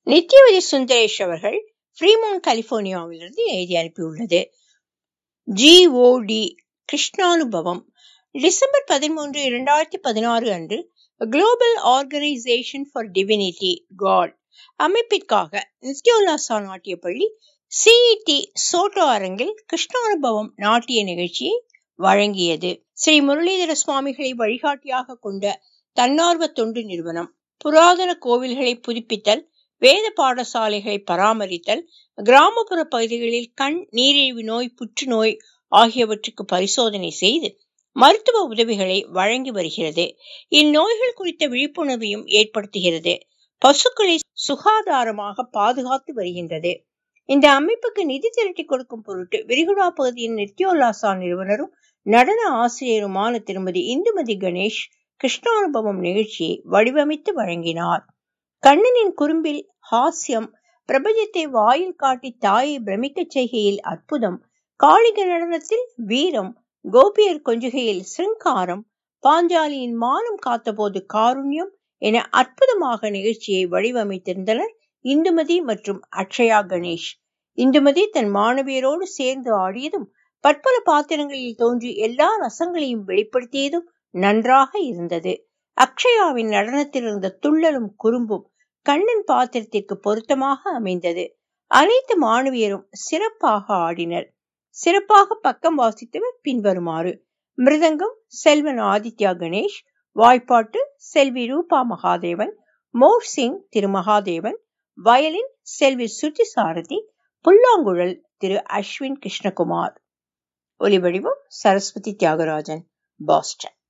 நித்யவதி சுந்தரேஷ் அவர்கள் ஃப்ரீமோன் கலிபோர்னியாவிலிருந்து எழுதி அனுப்பியுள்ளது ஜிஓடி கிருஷ்ணானுபவம் டிசம்பர் பதிமூன்று இரண்டாயிரத்தி பதினாறு அன்று global organisation for divinity God அமைப்பிற்காக நித்யோல்லாசா நாட்டிய பள்ளி சிஇடி சோட்டோ அரங்கில் கிருஷ்ணானுபவம் நாட்டிய நிகழ்ச்சியை வழங்கியது ஸ்ரீ முரளிதர சுவாமிகளை வழிகாட்டியாக கொண்ட தன்னார்வ தொண்டு நிறுவனம் புராதன கோவில்களை புதுப்பித்தல் வேத பாடசாலைகளை பராமரித்தல் கிராமப்புற பகுதிகளில் கண் நீரிழிவு நோய் புற்றுநோய் ஆகியவற்றுக்கு பரிசோதனை செய்து மருத்துவ உதவிகளை வழங்கி வருகிறது இந்நோய்கள் குறித்த விழிப்புணர்வையும் ஏற்படுத்துகிறது பசுக்களை சுகாதாரமாக பாதுகாத்து வருகின்றது இந்த அமைப்புக்கு நிதி திரட்டி கொடுக்கும் பொருட்டு விரிகுடா பகுதியின் நித்யோல்லாசா நிறுவனரும் நடன ஆசிரியருமான திருமதி இந்துமதி கணேஷ் கிருஷ்ணானுபவம் நிகழ்ச்சியை வடிவமைத்து வழங்கினார் கண்ணனின் குறும்பில் ஹாஸ்யம் பிரபஞ்சத்தை வாயில் காட்டி தாயை பிரமிக்கச் செய்கையில் அற்புதம் காளிக நடனத்தில் வீரம் கோபியர் கொஞ்சுகையில் சிருங்காரம் பாஞ்சாலியின் மானம் காத்தபோது காருண்யம் என அற்புதமாக நிகழ்ச்சியை வடிவமைத்திருந்தனர் இந்துமதி மற்றும் அக்ஷயா கணேஷ் இந்துமதி தன் மாணவியரோடு சேர்ந்து ஆடியதும் பற்பல பாத்திரங்களில் தோன்றி எல்லா ரசங்களையும் வெளிப்படுத்தியதும் நன்றாக இருந்தது அக்ஷயாவின் நடனத்தில் இருந்த துள்ளலும் குறும்பும் கண்ணன் பாத்திரத்திற்கு பொருத்தமாக அமைந்தது அனைத்து மாணவியரும் சிறப்பாக ஆடினர் சிறப்பாக பக்கம் வாசித்தவர் பின்வருமாறு மிருதங்கம் செல்வன் ஆதித்யா கணேஷ் வாய்ப்பாட்டு செல்வி ரூபா மகாதேவன் மோர் சிங் திரு மகாதேவன் வயலின் செல்வி சுஜி சாரதி புல்லாங்குழல் திரு அஸ்வின் கிருஷ்ணகுமார் ஒலிவடிவம் சரஸ்வதி தியாகராஜன் பாஸ்டன்